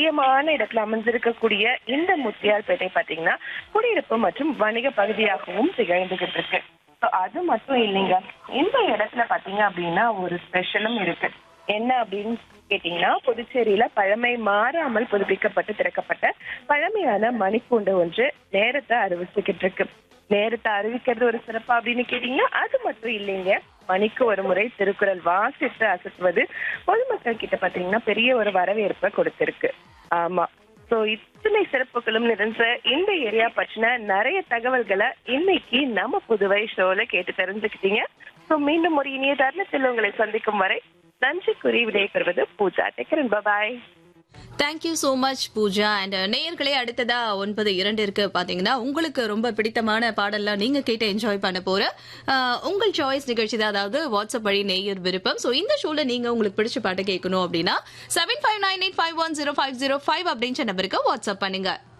முக்கியமான இடத்துல அமைஞ்சிருக்கக்கூடிய இந்த முத்தியால்பேட்டை பாத்தீங்கன்னா குடியிருப்பு மற்றும் வணிக பகுதியாகவும் திகழ்ந்துகிட்டு இருக்கு So, அது மட்டும் இல்லைங்க இந்த இடத்துல பாத்தீங்க அப்படின்னா ஒரு ஸ்பெஷலும் இருக்கு என்ன அப்படின்னு கேட்டீங்கன்னா புதுச்சேரியில பழமை மாறாமல் புதுப்பிக்கப்பட்டு திறக்கப்பட்ட பழமையான மணிக்கூண்டு ஒன்று நேரத்தை அறிவிச்சுக்கிட்டு இருக்கு நேரத்தை அறிவிக்கிறது ஒரு சிறப்பு அப்படின்னு கேட்டீங்கன்னா அது மட்டும் இல்லைங்க மணிக்கு ஒரு முறை திருக்குறள் வாசித்து அசத்துவது பொதுமக்கள் கிட்ட பாத்தீங்கன்னா பெரிய ஒரு வரவேற்பை கொடுத்திருக்கு ஆமா சோ இத்தனை சிறப்புகளும் நிறைஞ்ச இந்த ஏரியா பற்றின நிறைய தகவல்களை இன்னைக்கு நம்ம புதுவை ஷோல கேட்டு தெரிஞ்சுக்கிட்டீங்க சோ மீண்டும் ஒரு இனிய தருணத்தில் உங்களை சந்திக்கும் வரை நன்றி கூறி விடைபெறுவது பூஜா டெக்கரன் பபாய் thank you so much Pooja and நேயர்களே அடுத்ததா ஒன்பது இரண்டு இருக்கு பாத்தீங்கன்னா உங்களுக்கு ரொம்ப பிடித்தமான பாடல்லாம் நீங்க கேட்டு என்ஜாய் பண்ண போற அஹ், உங்கள் சாய்ஸ் நிகழ்ச்சி தான் அதாவது வாட்ஸ்அப் வழி நேயர் விருப்பம் சோ இந்த ஷோல நீங்க உங்களுக்கு பிடிச்ச பாட்டை கேட்கணும் அப்படின்னா seven five nine eight five one zero five zero five அப்படின்ற நம்பருக்கு வாட்ஸ்அப் பண்ணுங்க